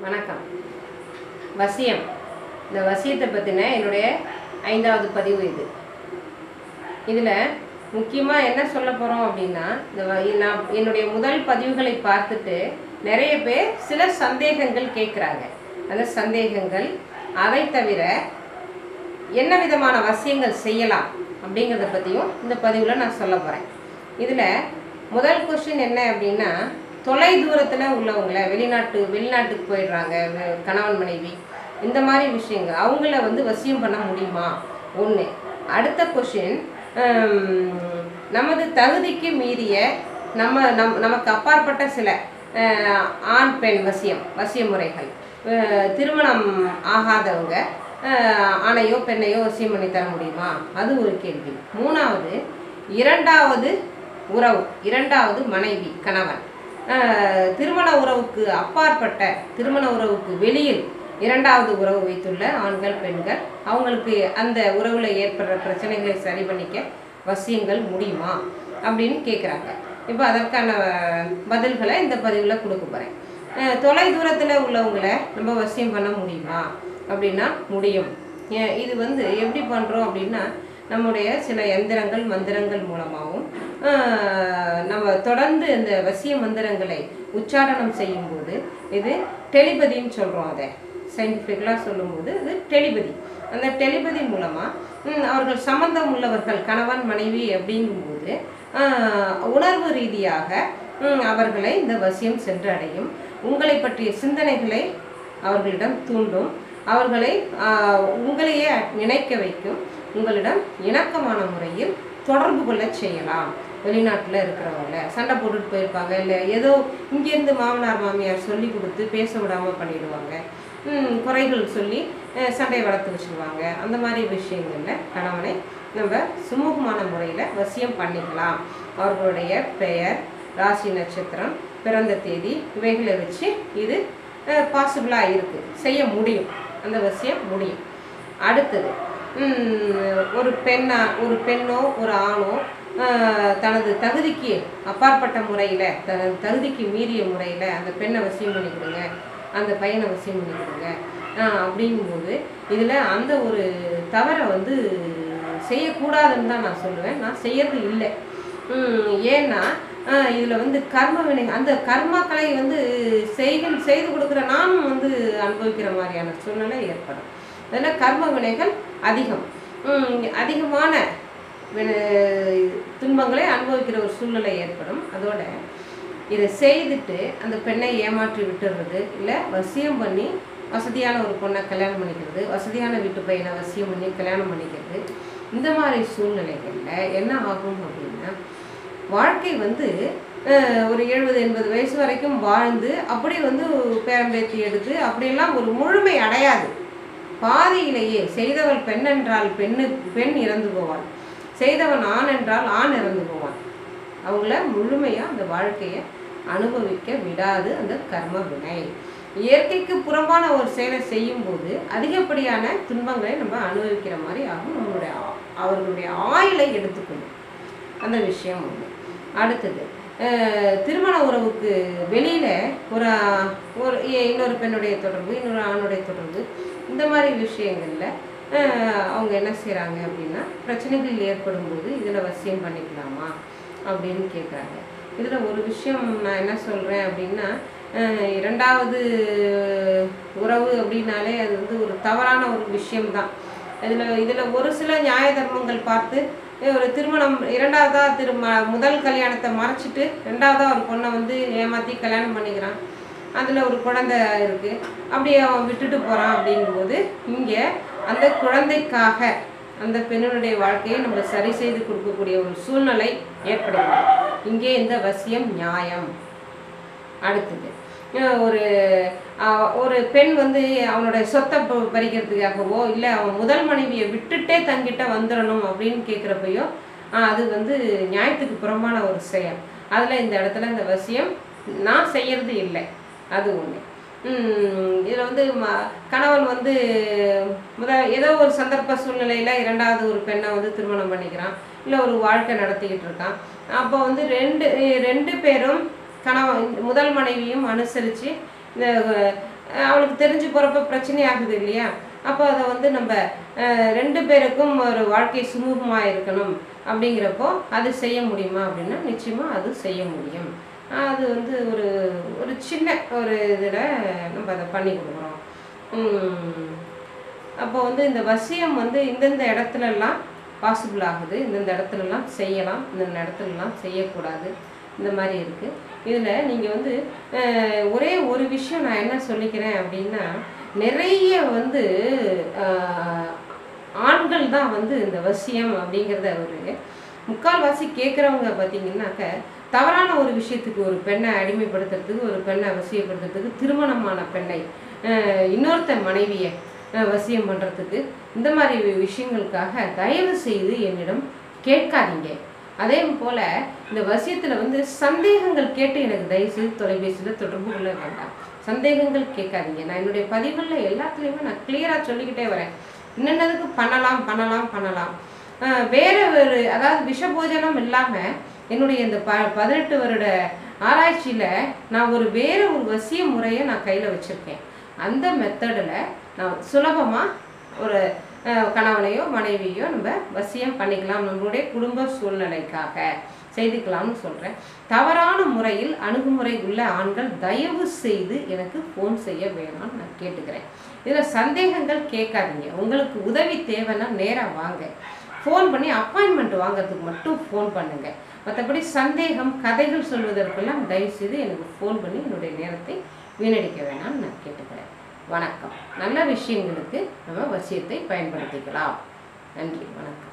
வணக்கம் வசியம் இந்த வசியத்தை பற்றின என்னுடைய ஐந்தாவது பதிவு இது இதில் முக்கியமாக என்ன சொல்ல போகிறோம் அப்படின்னா இந்த வ- நான் என்னுடைய முதல் பதிவுகளை பார்த்துட்டு நிறைய பேர் சில சந்தேகங்கள் கேட்குறாங்க அந்த சந்தேகங்கள் அதை தவிர என்ன விதமான வசியங்கள் செய்யலாம் அப்படிங்கிறத பற்றியும் இந்த பதிவில் நான் சொல்ல போகிறேன் இதில் முதல் கொஸ்டின் என்ன அப்படின்னா தொலை தூரத்தில் உள்ளவங்கள வெளிநாட்டு வெளிநாட்டுக்கு போயிடுறாங்க வெ- கணவன் மனைவி இந்த மாதிரி விஷயங்கள் அவங்கள வந்து வசியம் பண்ண முடியுமா ஒன்று அடுத்த கொஷின் நமது தகுதிக்கு மீறிய நம்ம நம் நமக்கு அப்பாற்பட்ட சில அஹ், ஆண் பெண் வசியம் வசிய முறைகள் அஹ், திருமணம் ஆகாதவங்க அஹ், ஆணையோ பெண்ணையோ வசியம் பண்ணி தர முடியுமா அது ஒரு கேள்வி மூணாவது இரண்டாவது உறவு இரண்டாவது மனைவி கணவன் அஹ், திருமண உறவுக்கு அப்பாற்பட்ட திருமண உறவுக்கு வெளியில் இரண்டாவது உறவு வைத்துள்ள ஆண்கள் பெண்கள் அவங்களுக்கு அந்த உறவில் ஏற்படுற பிரச்சனைகளை சரி பண்ணிக்க வசியங்கள் முடியுமா அப்படின்னு கேட்குறாங்க இப்போ அதற்கான அஹ், பதில்களை இந்த பதிவில் கொடுக்க போகிறேன் தொலை தூரத்தில் உள்ளவங்களை நம்ம வசியம் பண்ண முடியுமா அப்படின்னா முடியும் ஏன் இது வந்து எப்படி பண்ணுறோம் அப்படின்னா நம்முடைய சில எந்திரங்கள் மந்திரங்கள் மூலமாகவும் ஆஹ், நம்ம தொடர்ந்து இந்த வசிய மந்திரங்களை உச்சாரணம் செய்யும்போது இது டெலிபதின்னு சொல்கிறோம் அதை சயின்டிஃபிக்கலாக சொல்லும்போது இது டெலிபதி அந்த டெலிபதி மூலமாக அவர்கள் சம்பந்தம் உள்ளவர்கள் கணவன் மனைவி அப்படிங்கும்போது ஆஹ், உணர்வு ரீதியாக ம், அவர்களை இந்த வசியம் சென்றடையும் உங்களை பற்றிய சிந்தனைகளை அவர்களிடம் தூண்டும் அவர்களை ஆஹ், உங்களையே நினைக்க வைக்கும் உங்களிடம் இணக்கமான முறையில் தொடர்பு கொள்ள செய்யலாம் வெளிநாட்டில் இருக்கிறவங்கள சண்டை போட்டுட்டு போயிருப்பாங்க இல்லை ஏதோ இங்கேருந்து மாமனார் மாமியார் சொல்லி கொடுத்து பேச விடாமல் பண்ணிடுவாங்க ம், குறைகள் சொல்லி அஹ், சண்டையை வளர்த்து வச்சுருவாங்க அந்த மாதிரி விஷயங்களில் கணவனை நம்ம சுமூகமான முறையில் வசியம் பண்ணிக்கலாம் அவர்களுடைய பெயர் ராசி நட்சத்திரம் பிறந்த தேதி இவைகளை வச்சு இது பாசிபிளாக இருக்குது செய்ய முடியும் அந்த வசியம் முடியும் அடுத்தது ம், ஒரு பெண்ணா ஒரு பெண்ணோ ஒரு ஆணோ ஆஹ், தனது தகுதிக்கு அப்பாற்பட்ட முறையில் தனது தகுதிக்கு மீறிய முறையில் அந்த பெண்ணை வசியம் பண்ணி கொடுங்க அந்த பையனை வசியம் பண்ணி கொடுங்க ஆஹ், அப்படிங்கும்போது இதில் அந்த ஒரு தவறை வந்து செய்யக்கூடாதுன்னு தான் நான் சொல்லுவேன் நான் செய்யறது இல்லை ம், ஏன்னா இதில் வந்து கர்ம வினை அந்த கர்மாக்களை வந்து செய்கள் செய்து கொடுக்குற நானும் வந்து அனுபவிக்கிற மாதிரியான சூழ்நிலை ஏற்படும் அதில் கர்ம வினைகள் அதிகம் ம், அதிகமான வினை- துன்பங்களை அனுபவிக்கிற ஒரு சூழ்நிலை ஏற்படும் அதோட இதை செய்துட்டு அந்த பெண்ணை ஏமாற்றி விட்டுறது இல்லை வசியம் பண்ணி வசதியான ஒரு பொண்ணை கல்யாணம் பண்ணிக்கிறது வசதியான வீட்டு பையனை வசியம் பண்ணி கல்யாணம் பண்ணிக்கிறது இந்த மாதிரி சூழ்நிலைகளில் என்ன ஆகும் அப்படின்னா வாழ்க்கை வந்து அஹ், ஒரு எழுபது எண்பது வயசு வரைக்கும் வாழ்ந்து அப்படி வந்து பேரம்பேத்தி எடுத்து அப்படியெல்லாம் ஒரு முழுமை அடையாது பாதியிலேயே செய்தவள் பெண் என்றால் பெண்ணு பெண் இறந்து போவாள் செய்தவன் ஆண் என்றால் ஆண் இறந்து போவான் அவங்கள முழுமையாக அந்த வாழ்க்கையை அனுபவிக்க விடாது அந்த கர்ம வினை இயற்கைக்கு புறம்பான ஒரு செயலை செய்யும்போது அதிகப்படியான துன்பங்களை நம்ம அனுபவிக்கிற மாதிரி ஆகும் நம்மளுடைய ஆ- அவர்களுடைய ஆயுளை எடுத்துக்கணும் அந்த விஷயம் ஒன்று அடுத்தது அஹ், திருமண உறவுக்கு வெளியில் ஒரு ஒரு இ- இன்னொரு பெண்ணுடைய தொடர்பு இன்னொரு ஆணுடைய தொடர்பு இந்த மாதிரி விஷயங்களில் அவங்க என்ன செய்கிறாங்க அப்படின்னா பிரச்சனைகள் ஏற்படும் போது இதில் வசியம் பண்ணிக்கலாமா அப்படின்னு கேட்குறாங்க இதில் ஒரு விஷயம் நான் என்ன சொல்கிறேன் அப்படின்னா அஹ், இரண்டாவது உறவு அப்படின்னாலே அது வந்து ஒரு தவறான ஒரு விஷயம்தான் இதில் இதில் ஒரு சில நியாய தர்மங்கள் பார்த்து அஹ், ஒரு திருமணம் இரண்டாவதா திரும முதல் கல்யாணத்தை மறைச்சிட்டு ரெண்டாவதா ஒரு பொண்ணை வந்து ஏமாற்றி கல்யாணம் பண்ணிக்கிறான் அதில் ஒரு குழந்தை இருக்குது அப்படியே அவன் விட்டுட்டு போகிறான் அப்படிங்கும்போது இங்கே அந்த குழந்தைக்காக அந்த பெண்ணினுடைய வாழ்க்கையை நம்ம சரி செய்து கொடுக்கக்கூடிய ஒரு சூழ்நிலை ஏற்படுகிறது இங்கே இந்த வசியம் நியாயம் அடுத்தது அஹ் ஒரு அஹ் ஒரு பெண் வந்து அவனோட சொத்தை ப- பறிக்கிறதுக்காகவோ இல்லை அவன் முதல் மனைவியை விட்டுட்டே தங்கிட்ட வந்துடணும் அப்படின்னு கேட்குறப்பையோ அது வந்து நியாயத்துக்கு புறம்பான ஒரு செயல் அதில் இந்த இடத்துல இந்த வசியம் நான் செய்யறது இல்லை அது ஒன்று இதில் வந்து ம கணவன் வந்து முத ஏதோ ஒரு சந்தர்ப்ப சூழ்நிலையில் இரண்டாவது ஒரு பெண்ணை வந்து திருமணம் பண்ணிக்கிறான் இல்லை ஒரு வாழ்க்கை நடத்திக்கிட்டு இருக்கான் அப்போ வந்து ரெண்டு ரெண்டு பேரும் கணவன் முதல் மனைவியும் அனுசரித்து இந்த அஹ் அவளுக்கு தெரிஞ்சு போகிறப்ப பிரச்சனை ஆகுது இல்லையா அப்போ அதை வந்து நம்ம அஹ், ரெண்டு பேருக்கும் ஒரு வாழ்க்கை சுமூகமாக இருக்கணும் அப்படிங்கிறப்போ அது செய்ய முடியுமா அப்படின்னா நிச்சயமாக அது செய்ய முடியும் அது வந்து ஒரு ஒரு சின்ன ஒரு இதில் நம்ம அதை பண்ணி கொடுக்குறோம் உம், அப்போ வந்து இந்த வசியம் வந்து இந்தந்த இடத்துலலாம் பாசிபிள் ஆகுது இந்தந்த இடத்துலலாம் செய்யலாம் இந்தந்த இடத்துலலாம் செய்யக்கூடாது இந்த மாதிரி இருக்குது இதில் நீங்கள் வந்து அஹ், ஒரே ஒரு விஷயம் நான் என்ன சொல்லிக்கிறேன் அப்படின்னா நிறைய வந்து அஹ், ஆண்கள் தான் வந்து இந்த வசியம் அப்படிங்கிறத ஒரு முக்கால்வாசி கேட்குறவங்க பார்த்தீங்கன்னாக்க தவறான ஒரு விஷயத்துக்கு ஒரு பெண்ணை அடிமைப்படுத்துறதுக்கு ஒரு பெண்ணை வசியப்படுத்துறதுக்கு திருமணமான பெண்ணை அஹ், இன்னொருத்த மனைவியை அஹ், வசியம் பண்ணுறதுக்கு இந்த மாதிரி விஷயங்களுக்காக தயவு செய்து என்னிடம் கேட்காதீங்க அதே போல் இந்த வசியத்தில் வந்து சந்தேகங்கள் கேட்டு எனக்கு தயவுசெய்து தொலைபேசியில் தொடர்பு கொள்ள வேண்டாம் சந்தேகங்கள் கேட்காதீங்க நான் என்னுடைய பதிவுகளில் எல்லாத்துலேயுமே நான் கிளியராக சொல்லிக்கிட்டே வரேன் என்னென்னதுக்கு பண்ணலாம் பண்ணலாம் பண்ணலாம் அஹ் வேற ஒரு அதாவது விஷபோஜனம் இல்லாமல் என்னுடைய இந்த ப பதினெட்டு வருட ஆராய்ச்சியில் நான் ஒரு வேற ஒரு வசிய முறையை நான் கையில் வச்சுருக்கேன் அந்த மெத்தடில் நான் சுலபமாக ஒரு அஹ், கணவனையோ மனைவியோ நம்ம வசியம் பண்ணிக்கலாம் நம்மளுடைய குடும்ப சூழ்நிலைக்காக செய்துக்கலாம்னு சொல்கிறேன் தவறான முறையில் அணுகுமுறை உள்ள ஆண்கள் தயவு செய்து எனக்கு ஃபோன் செய்ய வேணாம்னு நான் கேட்டுக்கிறேன் இதில் சந்தேகங்கள் கேட்காதீங்க உங்களுக்கு உதவி தேவைன்னா நேராக வாங்க ஃபோன் பண்ணி அப்பாயின்மெண்ட் வாங்குறதுக்கு மட்டும் ஃபோன் பண்ணுங்க மற்றபடி சந்தேகம் கதைகள் சொல்வதற்கெல்லாம் தயவுசெய்து எனக்கு ஃபோன் பண்ணி என்னுடைய நேரத்தை வீணடிக்க வேணாம்னு நான் கேட்டுக்கிறேன் வணக்கம் நல்ல விஷயங்களுக்கு நம்ம வசியத்தை பயன்படுத்திக்கலாம் நன்றி வணக்கம்